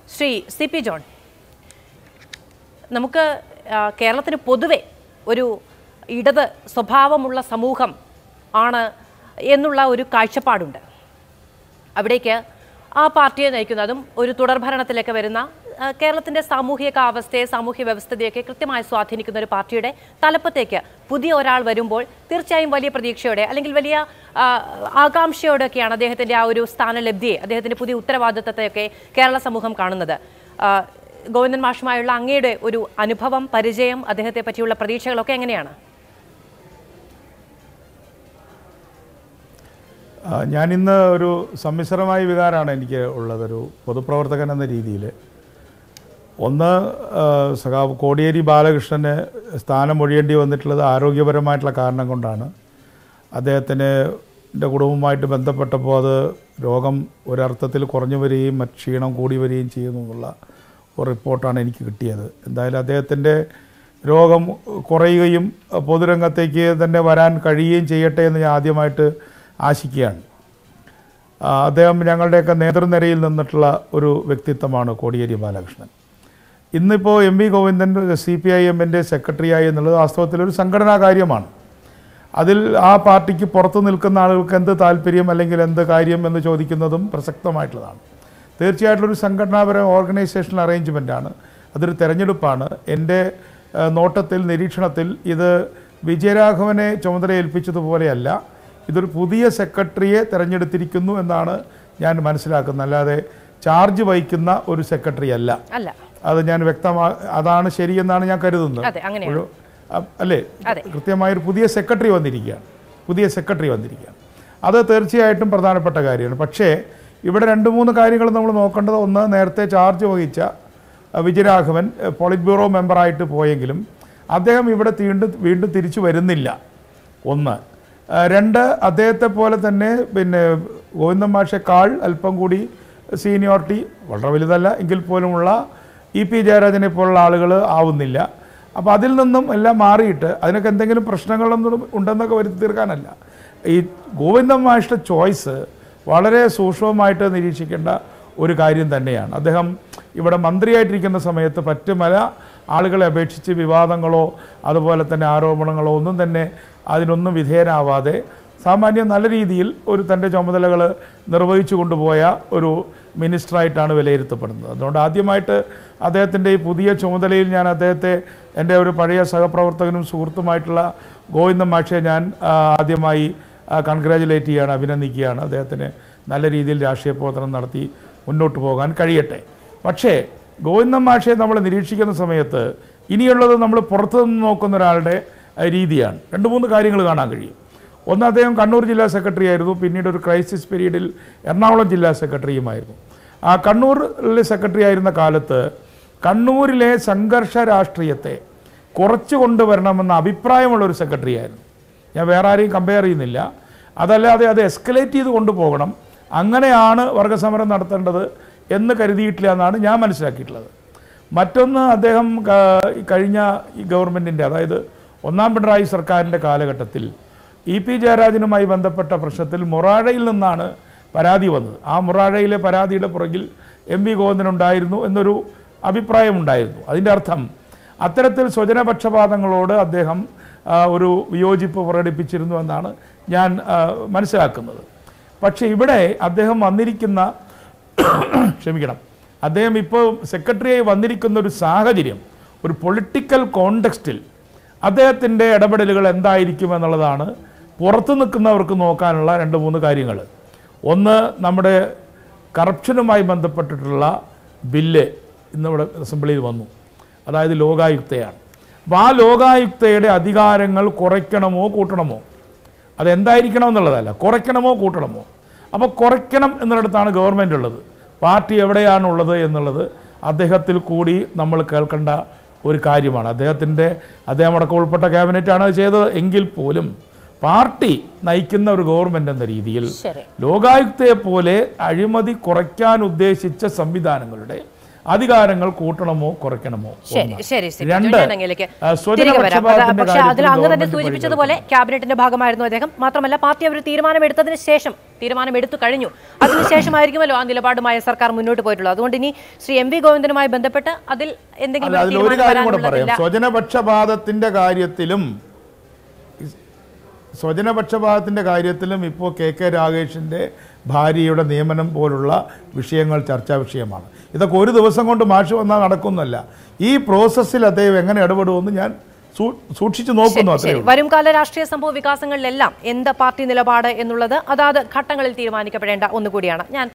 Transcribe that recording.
Shri C P John നമുക്ക് ആ, കേരളത്തിന് പൊതുവെ ഒരു ഇടത് സ്വഭാവമുള്ള സമൂഹം ആണ് എന്നുള്ള ഒരു കാഴ്ചപ്പാടുണ്ട് അവിടേക്ക് ആ പാർട്ടിയെ നയിക്കുന്നതും ഒരു തുടർഭരണത്തിലേക്ക് വരുന്ന ആ, കേരളത്തിന്റെ സാമൂഹിക അവസ്ഥയെ സാമൂഹ്യ വ്യവസ്ഥതയൊക്കെ കൃത്യമായി സ്വാധീനിക്കുന്ന ഒരു പാർട്ടിയുടെ തലപ്പത്തേക്ക് പുതിയ ഒരാൾ വരുമ്പോൾ തീർച്ചയായും വലിയ പ്രതീക്ഷയോടെ അല്ലെങ്കിൽ വലിയ ആ, ആകാംക്ഷയോടെയൊക്കെയാണ് അദ്ദേഹത്തിന്റെ ആ ഒരു സ്ഥാനലബ്ധിയെ അദ്ദേഹത്തിന്റെ പുതിയ ഉത്തരവാദിത്തത്തെയൊക്കെ കേരള സമൂഹം കാണുന്നത് ആ, ഗോവിന്ദൻ മാഷുമായുള്ള അങ്ങയുടെ ഒരു അനുഭവം പരിചയം അദ്ദേഹത്തെ പറ്റിയുള്ള പ്രതീക്ഷകളൊക്കെ എങ്ങനെയാണ് ആ, ഞാനിന്ന് ഒരു സമ്മിശ്രമായ വികാരമാണ് എനിക്ക് ഉള്ളതൊരു പൊതുപ്രവർത്തകൻ എന്ന രീതിയിൽ ഒന്ന് ആ, സഖാവ് കോടിയേരി ബാലകൃഷ്ണന് സ്ഥാനം ഒഴിയേണ്ടി വന്നിട്ടുള്ളത് ആരോഗ്യപരമായിട്ടുള്ള കാരണം കൊണ്ടാണ് അദ്ദേഹത്തിന് എൻ്റെ കുടുംബവുമായിട്ട് ബന്ധപ്പെട്ടപ്പോൾ അത് രോഗം ഒരർത്ഥത്തിൽ കുറഞ്ഞു വരികയും മറ്റ് ക്ഷീണം കൂടി വരികയും ചെയ്യുന്നു എന്നുള്ള ഒരു റിപ്പോർട്ടാണ് എനിക്ക് കിട്ടിയത് എന്തായാലും അദ്ദേഹത്തിൻ്റെ രോഗം കുറയുകയും പൊതുരംഗത്തേക്ക് തന്നെ വരാൻ കഴിയുകയും ചെയ്യട്ടെ എന്ന് ഞാൻ ആദ്യമായിട്ട് ആശിക്കുകയാണ് ആ, അദ്ദേഹം ഞങ്ങളുടെയൊക്കെ നേതൃനിരയിൽ നിന്നിട്ടുള്ള ഒരു വ്യക്തിത്വമാണ് കോടിയേരി ബാലകൃഷ്ണൻ ഇന്നിപ്പോൾ M V Govindan C P I എമ്മിൻ്റെ സെക്രട്ടറിയായി എന്നുള്ളത് വാസ്തവത്തിൽ ഒരു സംഘടനാ കാര്യമാണ് അതിൽ ആ പാർട്ടിക്ക് പുറത്തു നിൽക്കുന്ന ആളുകൾക്ക് എന്ത് താല്പര്യം അല്ലെങ്കിൽ എന്ത് കാര്യം എന്ന് ചോദിക്കുന്നതും പ്രസക്തമായിട്ടുള്ളതാണ് തീർച്ചയായിട്ടും ഒരു സംഘടനാപര ഓർഗനൈസേഷണൽ അറേഞ്ച്മെൻറ്റാണ് അതൊരു തെരഞ്ഞെടുപ്പാണ് എൻ്റെ ആ, നോട്ടത്തിൽ നിരീക്ഷണത്തിൽ ഇത് വിജയരാഘവനെ ചുമതല ഏൽപ്പിച്ചതുപോലെയല്ല ഇതൊരു പുതിയ സെക്രട്ടറിയെ തിരഞ്ഞെടുത്തിരിക്കുന്നു എന്നാണ് ഞാൻ മനസ്സിലാക്കുന്നത് അല്ലാതെ ചാർജ് വഹിക്കുന്ന ഒരു സെക്രട്ടറി അല്ല അല്ല അത് ഞാൻ വ്യക്തമാ അതാണ് ശരിയെന്നാണ് ഞാൻ കരുതുന്നത് അതെ അങ്ങനെയാണ് ഒരു അ- അല്ലേ അതെ. കൃത്യമായൊരു പുതിയ സെക്രട്ടറി വന്നിരിക്കുകയാണ് പുതിയ സെക്രട്ടറി വന്നിരിക്കുകയാണ് അത് തീർച്ചയായിട്ടും പ്രധാനപ്പെട്ട കാര്യമാണ് പക്ഷേ ഇവിടെ രണ്ട് മൂന്ന് കാര്യങ്ങൾ നമ്മൾ നോക്കേണ്ടത് ഒന്ന് നേരത്തെ ചാർജ് വഹിച്ച അ, വിജയരാഘവൻ എ, പോളിറ്റ് ബ്യൂറോ മെമ്പറായിട്ട് പോയെങ്കിലും അദ്ദേഹം ഇവിടെ വീണ്ടും വീണ്ടും തിരിച്ചു വരുന്നില്ല ഒന്ന് ആ, രണ്ട് അദ്ദേഹത്തെ പോലെ തന്നെ പിന്നെ ഗോവിന്ദൻ മാഷെക്കാൾ അല്പം കൂടി സീനിയോറിറ്റി വളരെ വലുതല്ല എങ്കിൽ പോലുമുള്ള ഇ പി ജയരാജനെ പോലുള്ള ആളുകൾ ആവുന്നില്ല അപ്പോൾ അതിൽ നിന്നും എല്ലാം മാറിയിട്ട് അതിനൊക്കെ എന്തെങ്കിലും പ്രശ്നങ്ങളൊന്നും ഉണ്ടെന്നൊക്കെ വരുത്തി തീർക്കാനല്ല ഈ ഗോവിന്ദൻ മാഷിൻ്റെ ചോയ്സ് വളരെ സൂക്ഷ്മമായിട്ട് നിരീക്ഷിക്കേണ്ട ഒരു കാര്യം തന്നെയാണ് അദ്ദേഹം ഇവിടെ മന്ത്രിയായിട്ടിരിക്കുന്ന സമയത്ത് മറ്റ് പല ആളുകളെ അപേക്ഷിച്ച് വിവാദങ്ങളോ അതുപോലെ തന്നെ ആരോപണങ്ങളോ ഒന്നും തന്നെ അതിനൊന്നും വിധേയനാവാതെ സാമാന്യം നല്ല രീതിയിൽ ഒരു തൻ്റെ ചുമതലകൾ നിർവഹിച്ചു കൊണ്ടുപോയ ഒരു മിനിസ്റ്ററായിട്ടാണ് വിലയിരുത്തപ്പെടുന്നത് അതുകൊണ്ട് ആദ്യമായിട്ട് അദ്ദേഹത്തിൻ്റെ ഈ പുതിയ ചുമതലയിൽ ഞാൻ അദ്ദേഹത്തെ എൻ്റെ ഒരു പഴയ സഹപ്രവർത്തകനും സുഹൃത്തുമായിട്ടുള്ള ഗോവിന്ദൻ മാഷെ ഞാൻ ആ, ആദ്യമായി കൺഗ്രാജുലേറ്റ് ചെയ്യുകയാണ് അഭിനന്ദിക്കുകയാണ് അദ്ദേഹത്തിന് നല്ല രീതിയിൽ രാഷ്ട്രീയ പ്രവർത്തനം നടത്തി മുന്നോട്ട് പോകാൻ കഴിയട്ടെ പക്ഷേ ഗോവിന്ദൻ മാഷെ നമ്മൾ നിരീക്ഷിക്കുന്ന സമയത്ത് ഇനിയുള്ളത് നമ്മൾ പുറത്തു നിന്ന് നോക്കുന്ന ഒരാളുടെ ആ, രീതിയാണ് രണ്ട് മൂന്ന് കാര്യങ്ങൾ കാണാൻ കഴിയും ഒന്ന് അദ്ദേഹം കണ്ണൂർ ജില്ലാ സെക്രട്ടറി ആയിരുന്നു പിന്നീട് ഒരു ക്രൈസിസ് പീരീഡിൽ എറണാകുളം ജില്ലാ സെക്രട്ടറിയുമായിരുന്നു ആ കണ്ണൂരിലെ സെക്രട്ടറി ആയിരുന്ന കാലത്ത് കണ്ണൂരിലെ സംഘർഷ രാഷ്ട്രീയത്തെ കുറച്ചു കൊണ്ടുവരണമെന്ന അഭിപ്രായമുള്ള ഒരു സെക്രട്ടറി ആയിരുന്നു ഞാൻ വേറെ ആരെയും കമ്പയർ ചെയ്യുന്നില്ല അതല്ലാതെ അത് എസ്കലേറ്റ് ചെയ്ത് കൊണ്ടുപോകണം അങ്ങനെയാണ് വർഗസമരം നടത്തേണ്ടത് എന്ന് കരുതിയിട്ടില്ല എന്നാണ് ഞാൻ മനസ്സിലാക്കിയിട്ടുള്ളത് മറ്റൊന്ന് അദ്ദേഹം ക- ഈ കഴിഞ്ഞ ഈ ഗവൺമെൻറ്റിൻ്റെ അതായത് ഒന്നാം പിണറായി സർക്കാരിൻ്റെ കാലഘട്ടത്തിൽ ഇ പി ജയരാജനുമായി ബന്ധപ്പെട്ട പ്രശ്നത്തിൽ മൊറാഴയിൽ നിന്നാണ് പരാതി വന്നത് ആ മൊറാഴയിലെ പരാതിയുടെ പുറകിൽ എം വി ഗോവിന്ദനുണ്ടായിരുന്നു എന്നൊരു അഭിപ്രായമുണ്ടായിരുന്നു അതിൻ്റെ അർത്ഥം അത്തരത്തിൽ സ്വജനപക്ഷപാതങ്ങളോട് അദ്ദേഹം ആ, ഒരു വിയോജിപ്പ് പ്രകടിപ്പിച്ചിരുന്നു എന്നാണ് ഞാൻ ആ, മനസ്സിലാക്കുന്നത് പക്ഷേ ഇവിടെ അദ്ദേഹം വന്നിരിക്കുന്ന ക്ഷമിക്കണം അദ്ദേഹം ഇപ്പോൾ സെക്രട്ടറിയായി വന്നിരിക്കുന്ന ഒരു സാഹചര്യം ഒരു പൊളിറ്റിക്കൽ കോണ്ടെക്സ്റ്റിൽ അദ്ദേഹത്തിൻ്റെ ഇടപെടലുകൾ എന്തായിരിക്കും എന്നുള്ളതാണ് പുറത്തു നിൽക്കുന്നവർക്ക് നോക്കാനുള്ള രണ്ട് മൂന്ന് കാര്യങ്ങൾ ഒന്ന് നമ്മുടെ കറപ്ഷനുമായി ബന്ധപ്പെട്ടിട്ടുള്ള ബില്ല് ഇന്നിവിടെ അസംബ്ലിയിൽ വന്നു അതായത് ലോകായുക്തയാണ് അപ്പോൾ ആ ലോകായുക്തയുടെ അധികാരങ്ങൾ കുറയ്ക്കണമോ കൂട്ടണമോ അതെന്തായിരിക്കണം എന്നുള്ളതല്ല കുറയ്ക്കണമോ കൂട്ടണമോ അപ്പോൾ കുറയ്ക്കണം എന്നിടത്താണ് ഗവൺമെൻറ് ഉള്ളത് പാർട്ടി എവിടെയാണുള്ളത് എന്നുള്ളത് അദ്ദേഹത്തിൽ കൂടി നമ്മൾ കേൾക്കേണ്ട ഒരു കാര്യമാണ് അദ്ദേഹത്തിൻ്റെ അദ്ദേഹം അടക്കം ഉൾപ്പെട്ട ക്യാബിനറ്റാണ് അത് ചെയ്തത് എങ്കിൽ പോലും പാർട്ടി നയിക്കുന്ന ഒരു ഗവൺമെൻറ് എന്ന രീതിയിൽ ശരി ലോകായുക്തയെ പോലെ അഴിമതി കുറയ്ക്കാൻ ഉദ്ദേശിച്ച സംവിധാനങ്ങളുടെ അധികാരങ്ങൾ കൂട്ടണമോ കുറയ്ക്കണമോ ശരി ഒന്ന്. ശരി ശരി രണ്ട് ഞാൻ അങ്ങയിലേക്ക് ആ, സ്വജന തിരികെ വരാം അത് പക്ഷപാതത്തിന്റെ പക്ഷേ അതിൽ കാര്യത്തിൽ അങ്ങ് തന്നെ ഗവൺമെന്റ് സൂചിപ്പിച്ചതുപോലെ ക്യാബിനറ്റിന്റെ ഭാഗമായിരുന്നു അദ്ദേഹം മാത്രമല്ല പാർട്ടി അവർ തീരുമാനമെടുത്തതിന് ശേഷം തീരുമാനമെടുത്തു കഴിഞ്ഞു അതിനുശേഷമായിരിക്കുമല്ലോ ആ നിലപാടുമായി സർക്കാർ മുന്നോട്ട് പോയിട്ടുള്ളത് അതുകൊണ്ട് ഇനി ശ്രീ എം വി ഗോവിന്ദനുമായി ബന്ധപ്പെട്ട് അതിൽ എന്തെങ്കിലും അല്ല ഒരു അതിൽ ഒരു തീരുമാനം കാര്യം കൂടെ പറയാം വരാനുള്ളതില്ല. സ്വജനപക്ഷപാതത്തിന്റെ കാര്യത്തിലും സ്വജനപക്ഷപാതത്തിന്റെ കാര്യത്തിലും ഇപ്പോൾ കെ കെ രാഗേഷിന്റെ ഭാര്യയുടെ നിയമനം പോലുള്ള വിഷയങ്ങൾ ചർച്ചാ വിഷയമാണ് ഇതൊക്കെ ഒരു ദിവസം കൊണ്ട് മാഷ് വന്നാൽ നടക്കുന്നല്ല ഈ പ്രോസസ്സിൽ അദ്ദേഹം എങ്ങനെ ഇടപെടുമെന്ന് ഞാൻ സൂ- സൂക്ഷിച്ചു നോക്കുന്നു അത്രേ ശരി വരും കാല രാഷ്ട്രീയ സംഭവ വികാസങ്ങളിലെല്ലാം എന്ത് പാർട്ടി നിലപാട് എന്നുള്ളത് അതാത് ഘട്ടങ്ങളിൽ തീരുമാനിക്കപ്പെടേണ്ട ഒന്നുകൂടിയാണ് ഞാൻ